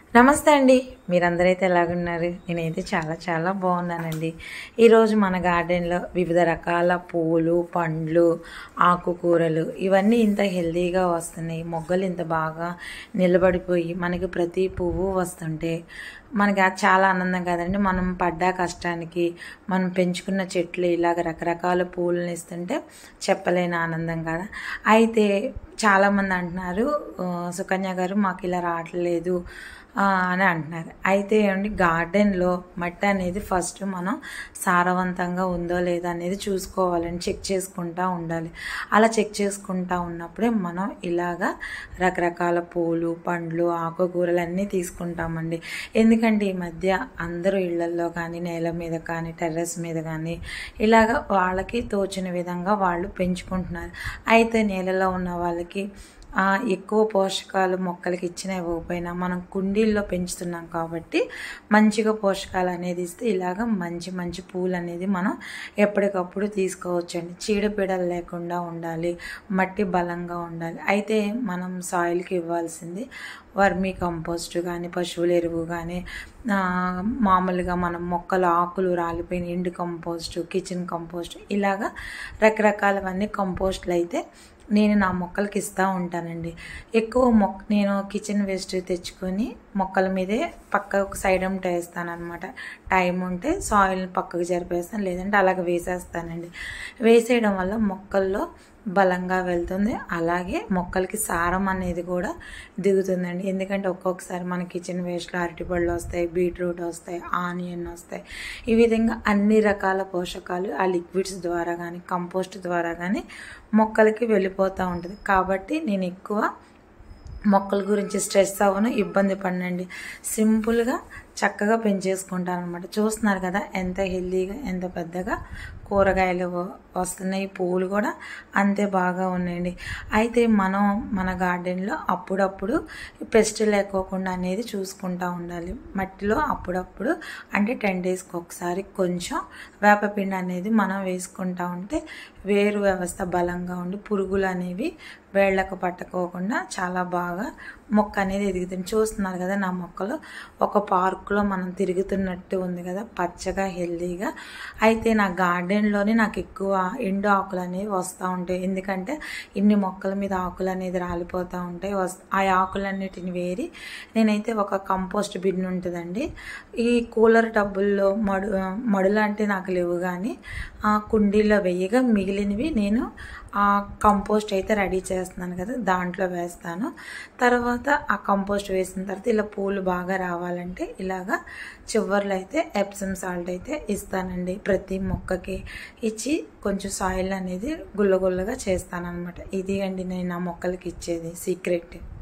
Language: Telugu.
నమస్తే అండి మీరందరైతే ఎలాగున్నారు నేనైతే చాలా చాలా బాగున్నానండి ఈరోజు మన గార్డెన్లో వివిధ రకాల పూలు పండ్లు ఆకుకూరలు ఇవన్నీ ఇంత హెల్తీగా వస్తున్నాయి మొగ్గలు ఇంత బాగా నిలబడిపోయి మనకి ప్రతి పువ్వు వస్తుంటే మనకి అది చాలా ఆనందం కదండి మనం పడ్డ కష్టానికి మనం పెంచుకున్న చెట్లు ఇలాగ రకరకాల పూలను ఇస్తుంటే చెప్పలేని ఆనందం కదా అయితే చాలామంది అంటున్నారు "ఆ, సుకన్య గారు మాకు ఇలా రావట్లేదు ఆ, అని అంటున్నారు అయితే ఏమండి గార్డెన్లో మట్టి అనేది ఫస్ట్ మనం సారవంతంగా ఉందో లేదో అనేది చూసుకోవాలని చెక్ చేసుకుంటా ఉండాలి అలా చెక్ చేసుకుంటా ఉన్నప్పుడే మనం ఇలాగా రకరకాల పూలు పండ్లు ఆకుకూరలు అన్నీ తీసుకుంటామండి ఎందుకంటే ఈ మధ్య అందరూ ఇళ్లల్లో కానీ నేల మీద కానీ టెర్రస్ మీద కానీ ఇలాగ వాళ్ళకి తోచిన విధంగా వాళ్ళు పెంచుకుంటున్నారు అయితే నేలలో ఉన్న వాళ్ళకి ఆ, ఎక్కువ పోషకాలు మొక్కలకి ఇచ్చిన ఇవ్వకపోయినా మనం కుండీల్లో పెంచుతున్నాం కాబట్టి మంచిగా పోషకాలు అనేది ఇస్తే ఇలాగ మంచి మంచి పూలు అనేది మనం ఎప్పటికప్పుడు తీసుకోవచ్చండి చీడపీడలు లేకుండా ఉండాలి మట్టి బలంగా ఉండాలి అయితే మనం సాయిల్కి ఇవ్వాల్సింది వర్మీ కంపోస్ట్ కానీ పశువుల ఎరువు కానీ ఆ, మామూలుగా మనం మొక్కల ఆకులు రాలిపోయిన ఎండు కంపోస్ట్ కిచెన్ కంపోస్ట్ ఇలాగా రకరకాలవన్నీ కంపోస్ట్లు అయితే నేను నా మొక్కలకి ఇస్తూ ఉంటానండి ఎక్కువ మొక్క నేను కిచెన్ వేస్ట్ తెచ్చుకొని మొక్కల మీదే పక్కకు సైడ్ అంట వేస్తాను అనమాట టైం ఉంటే సాయిల్ పక్కకు జరిపేస్తాను లేదంటే అలాగ వేసేస్తానండి వేసేయడం వల్ల మొక్కల్లో బలంగా వెళ్తుంది అలాగే మొక్కలకి సారం అనేది కూడా దిగుతుందండి ఎందుకంటే ఒక్కొక్కసారి మన కిచెన్ వేస్ట్లో అరటిపళ్ళు వస్తాయి బీట్రూట్ వస్తాయి ఆనియన్ వస్తాయి ఈ విధంగా అన్ని రకాల పోషకాలు ఆ లిక్విడ్స్ ద్వారా కానీ కంపోస్ట్ ద్వారా కానీ మొక్కలకి వెళ్ళిపోతూ ఉంటుంది కాబట్టి నేను ఎక్కువ మొక్కల గురించి స్ట్రెస్ అవ్వను ఇబ్బంది పడినండి సింపుల్గా చక్కగా పెంచేసుకుంటాను అనమాట చూస్తున్నారు కదా ఎంత హెల్తీగా ఎంత పెద్దగా కూరగాయలు వ- వస్తున్నాయి పూలు కూడా అంతే బాగా ఉన్నాయండి అయితే మనం మన గార్డెన్లో అప్పుడప్పుడు పెస్ట్ లేకోకుండా అనేది చూసుకుంటూ ఉండాలి మట్టిలో అప్పుడప్పుడు అంటే టెన్ డేస్కి ఒకసారి కొంచెం వేపపిండి అనేది మనం వేసుకుంటా ఉంటే వేరు వ్యవస్థ బలంగా ఉండి పురుగులు అనేవి వేళ్ళకు పట్టుకోకుండా చాలా బాగా మొక్క అనేది ఎదుగుతుంది చూస్తున్నారు కదా నా మొక్కలు ఒక పార్కులో మనం తిరుగుతున్నట్టు ఉంది కదా పచ్చగా హెల్దీగా అయితే నా గార్డెన్లోనే నాకు ఎక్కువ ఎండు ఆకులు అనేవి వస్తూ ఉంటాయి ఎందుకంటే ఇన్ని మొక్కల మీద ఆకులు అనేది రాలిపోతూ ఉంటాయి వస్ ఆ ఆకులన్నిటిని వేరి నేనైతే ఒక కంపోస్ట్ బిన్ ఉంటుందండి ఈ కూలర్ టబ్బుల్లో మడు మడులు అంటే నాకు లేవు కానీ ఆ కుండీలో వేయగా మిగిలినవి నేను ఆ కంపోస్ట్ అయితే రెడీ చేస్తున్నాను కదా దాంట్లో వేస్తాను తర్వాత ఆ కంపోస్ట్ వేసిన తర్వాత ఇలా పూలు బాగా రావాలంటే ఇలాగా చివర్లో అయితే ఎప్సమ్ సాల్ట్ అయితే ఇస్తానండి ప్రతి మొక్కకి ఇచ్చి కొంచెం సాయిల్ అనేది గుల్లగుల్లగా చేస్తాను అనమాట ఇది అండి నేను నా మొక్కలకి ఇచ్చేది సీక్రెట్